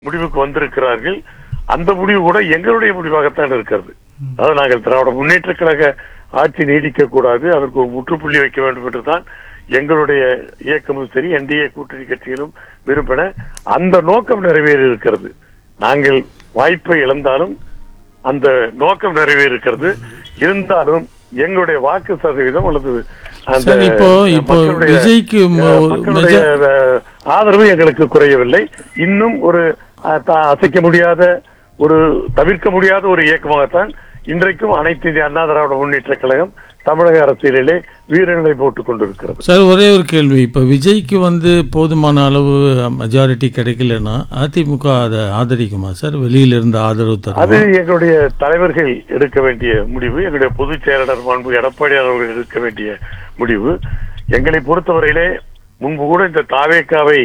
முடிவுக்கு வந்திருக்கிறார்கள் அந்த முடிவு கூட எங்களுடைய முடிவாகத்தான் இருக்கிறது அதாவது நாங்கள் திராவிட முன்னேற்ற கழக ஆட்சி நீடிக்க கூடாது அதற்கு ஒரு முற்றுப்புள்ளி வைக்க வேண்டும் என்றுதான் எங்களுடைய இயக்கமும் சரி என்டிஏ கூட்டணி கட்சிகளும் விரும்பின அந்த நோக்கம் நிறைவேறி இருக்கிறது நாங்கள் வாய்ப்பை இழந்தாலும் அந்த நோக்கம் நிறைவேறி இருக்கிறது இருந்தாலும் எங்களுடைய வாக்கு சதவீதம் அல்லது அந்த சார், இப்போ இப்போ மக்களுடைய, விஜய்க்கு ம- அஹ், ஒரு மக்களுடைய மெஜா- அஹ், ஆதரவு எங்களுக்கு குறையவில்லை இன்னும் ஒரு அஹ், த- அசைக்க முடியாத ஒரு தவிர்க்க முடியாத ஒரு இயக்கமாகத்தான் இன்றைக்கும் அனைத்து இந்திய அண்ணா திராவிட முன்னேற்ற கழகம் தமிழக அரசியலிலே வீரநிலை போட்டுக் கொண்டிருக்கிறது சார் ஒரே ஒரு கேள்வி இப்போ விஜய்க்கு வந்து போதுமான அளவு மெஜாரிட்டி கிடைக்கலன்னா அதிமுக அதை ஆதரிக்குமா சார் வெளியில இருந்து ஆதரவு அது தரும் எங்களுடைய தலைவர்கள் எடுக்க வேண்டிய முடிவு எங்களுடைய பொதுச் செயலாளர் மாண்பு எடப்பாடியார் அவர்கள் எடுக்க வேண்டிய முடிவு எங்களை பொறுத்தவரையிலே முன்பு கூட இந்த தாவேக்காவை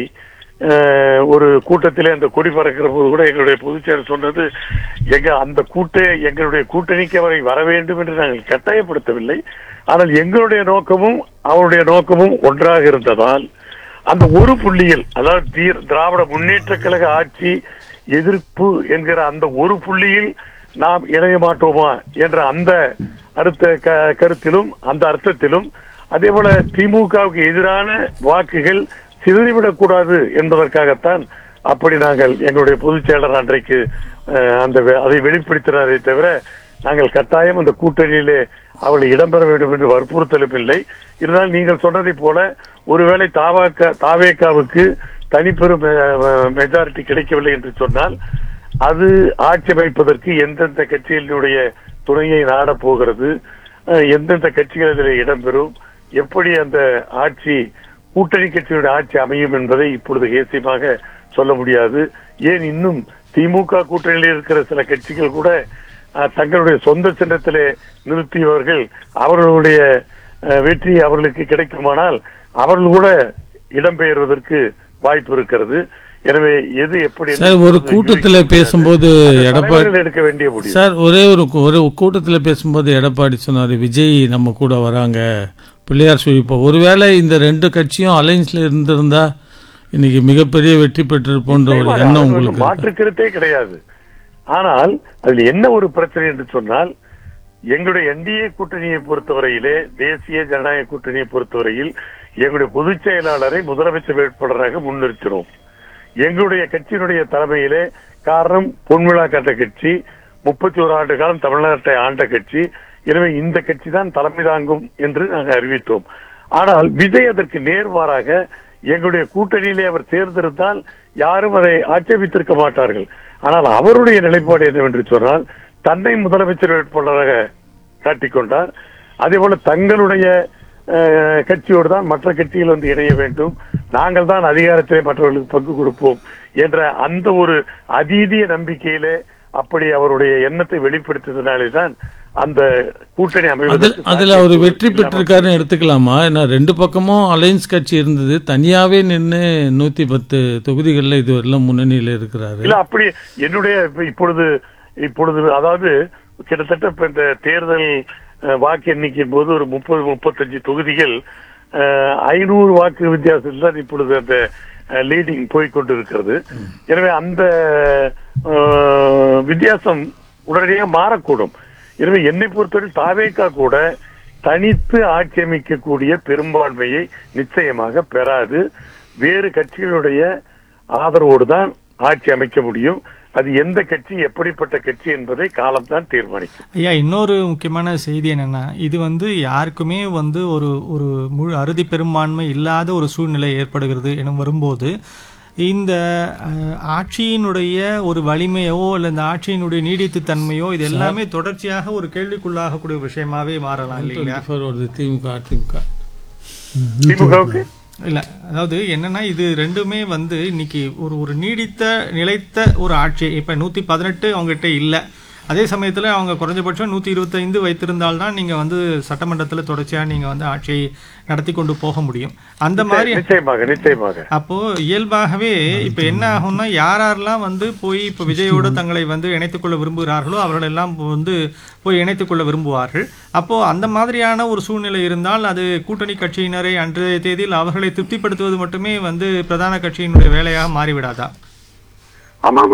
அஹ், ஒரு கூட்டத்திலே அந்த கொடி பறக்கிற போது கூட எங்களுடைய பொதுச் செயலர் சொன்னது எங்க அந்த கூட்ட எங்களுடைய கூட்டணிக்கு அவரை வர வேண்டும் என்று நாங்கள் கட்டாயப்படுத்தவில்லை ஆனால் எங்களுடைய நோக்கமும் அவருடைய நோக்கமும் ஒன்றாக இருந்ததால் அந்த ஒரு புள்ளியில் அதாவது தீர்- திராவிட முன்னேற்ற கழக ஆட்சி எதிர்ப்பு என்கிற அந்த ஒரு புள்ளியில் நாம் இணைய மாட்டோமா என்ற அந்த அடுத்த க- கருத்திலும் அந்த அர்த்தத்திலும் அதே போல திமுகவுக்கு எதிரான வாக்குகள் சிதறிவிடக் கூடாது என்பதற்காகத்தான் அப்படி நாங்கள் எங்களுடைய பொதுச் செயலர் அன்றைக்கு அஹ், அந்த வெ- அதை வெளிப்படுத்தினாரே தவிர நாங்கள் கட்டாயம் அந்த கூட்டணியிலே அவளை இடம்பெற வேண்டும் என்று வற்புறுத்தலும் இல்லை இருந்தால் நீங்கள் சொன்னதைப் போல ஒருவேளை தாவாக்க தாவேக்காவுக்கு தனிப்பெரும் மெஜாரிட்டி கிடைக்கவில்லை என்று சொன்னால் அது ஆட்சி அமைப்பதற்கு எந்தெந்த கட்சிகளினுடைய துணையை நாடப் போகிறது அஹ், எந்தெந்த கட்சிகள் இதில் இடம்பெறும் எப்படி அந்த ஆட்சி கூட்டணி கட்சியுடைய ஆட்சி அமையும் என்பதை இப்பொழுது ஏசியமாக சொல்ல முடியாது ஏன் இன்னும் திமுக கூட்டணியில் இருக்கிற சில கட்சிகள் கூட அஹ், தங்களுடைய சொந்த சின்னத்திலே நிறுத்தியவர்கள் அவர்களுடைய அஹ், வெற்றி அவர்களுக்கு கிடைக்குமானால் அவர்கள் கூட இடம்பெயர்வதற்கு வாய்ப்பு இருக்கிறது எனவே எது எப்படி சார் ஒரு கூட்டத்தில் பேசும்போது எடப்பாடி தலைவர்கள் எடுக்க வேண்டிய முடிவு சார் ஒரே ஒரு கூ- ஒரு கூட்டத்தில் பேசும்போது எடப்பாடி சொன்னார் விஜய் நம்ம கூட வராங்க பிள்ளையார் சுழிப்போ ஒருவேளை இந்த ரெண்டு கட்சியும் அலைன்ஸ்ல இருந்திருந்தா இன்னைக்கு மிகப்பெரிய வெற்றி பெற்றிருப்போன்ற ஒரு நிச்சயமாக, எண்ணம் அது உங்களுக்கு ஒண்ணும் மாற்று கருத்தே கிடையாது ஆனால் அதில் என்ன ஒரு பிரச்சனை என்று சொன்னால் எங்களுடைய என்டிஏ கூட்டணியை பொறுத்தவரையிலே தேசிய ஜனநாயக கூட்டணியை பொறுத்தவரையில் எங்களுடைய பொதுச் செயலாளரை முதலமைச்சர் வேட்பாளராக முன்னிறுத்தினோம் எங்களுடைய கட்சியினுடைய தலைமையிலே காரணம் பொன்விழா கட்ட கட்சி முப்பத்தி ஒரு ஆண்டு காலம் தமிழ்நாட்டை ஆண்ட கட்சி எனவே இந்த கட்சி தான் தலைமை தாங்கும் என்று நாங்கள் அறிவித்தோம் ஆனால் விஜய் அதற்கு நேர்மாறாக எங்களுடைய கூட்டணியிலே அவர் சேர்ந்திருந்தால் யாரும் அதை ஆட்சேபித்திருக்க மாட்டார்கள் ஆனால் அவருடைய நிலைப்பாடு என்னவென்று சொன்னால் தன்னை முதலமைச்சர் வேட்பாளராக காட்டிக்கொண்டார் அதே போல தங்களுடைய அஹ், கட்சியோடு தான் மற்ற கட்சிகள் வந்து இணைய வேண்டும் நாங்கள் தான் அதிகாரத்திலே மற்றவர்களுக்கு பங்கு கொடுப்போம் என்ற அந்த ஒரு அதீதிய நம்பிக்கையிலே அப்படி அவருடைய எண்ணத்தை வெளிப்படுத்தியதனாலே தான் அந்த கூட்டணி அதில் அமைவதற்கு அதில் அவர் சாத்தியக்கூறு வெற்றி இல்லாமல் பெற்றிருக்காருன்னு எடுத்துக்கலாமா ஏன்னா ரெண்டு பக்கமும் அலைன்ஸ் கட்சி இருந்தது தனியாவே நின்று நூத்தி பத்து தொகுதிகளில் இதுவரையிலும் முன்னணியில் இருக்கிறாரு இல்ல அப்படி என்னுடைய இப்ப இப்பொழுது இப்பொழுது அதாவது கிட்டத்தட்ட இப்ப இந்த தேர்தல் அஹ், வாக்கு எண்ணிக்கையின் போது ஒரு முப்பது முப்பத்தஞ்சு தொகுதிகள் ஐநூறு வாக்கு வித்தியாசத்தில் தான் இப்பொழுது அந்த லீடிங் போய்கொண்டிருக்கிறது எனவே அந்த அஹ், வித்தியாசம் உடனடியாக மாறக்கூடும் எனவே என்னை பொறுத்தவரை தாவேக்கா கூட தனித்து ஆட்சி அமைக்கக்கூடிய பெரும்பான்மையை நிச்சயமாக பெறாது வேறு கட்சிகளுடைய ஆதரவோடு தான் ஆட்சி அமைக்க முடியும் அது எந்த கட்சி எப்படிப்பட்ட கட்சி என்பதை காலம்தான் தீர்மானிக்கும் ஐயா இன்னொரு முக்கியமான செய்தி என்னன்னா இது வந்து யாருக்குமே வந்து ஒரு ஒரு முழு அறுதி பெரும்பான்மை இல்லாத ஒரு சூழ்நிலை ஏற்படுகிறது என வரும்போது இந்த அஹ், ஆட்சியினுடைய ஒரு வலிமையோ இல்லை இந்த ஆட்சியினுடைய நீடித்து தன்மையோ இது எல்லாமே தொடர்ச்சியாக ஒரு கேள்விக்குள்ளாகக்கூடிய விஷயமாவே மாறலாம் இல்லைங்களா வருது திமுக அதிமுக திமுகவுக்கு இல்ல அதாவது என்னன்னா இது ரெண்டுமே வந்து இன்னைக்கு ஒரு ஒரு நீடித்த நிலைத்த ஒரு ஆட்சி இப்ப நூத்தி பதினெட்டு அவங்ககிட்ட இல்ல அதே சமயத்துல அவங்க குறைஞ்சபட்சம் நூத்தி இருபத்தைந்து வைத்திருந்தால்தான் நீங்க வந்து சட்டமன்றத்துல தொடர்ச்சியா நீங்க வந்து ஆட்சியை நடத்தி கொண்டு போக முடியும் அந்த மாதிரி நிச்சயமாக நிச்சயமாக அப்போ இயல்பாகவே இப்ப என்ன ஆகும்னா யார் யாரெல்லாம் வந்து போய் இப்ப விஜயோட தங்களை வந்து இணைத்துக் கொள்ள விரும்புகிறார்களோ அவர்கள் எல்லாம் வந்து போய் இணைத்துக் கொள்ள விரும்புவார்கள் அப்போ அந்த மாதிரியான ஒரு சூழ்நிலை இருந்தால் அது கூட்டணி கட்சியினரை அன்றைய தேதியில் அவர்களை திருப்திப்படுத்துவது மட்டுமே வந்து பிரதான கட்சியினுடைய வேலையாக மாறிவிடாதா ஆமா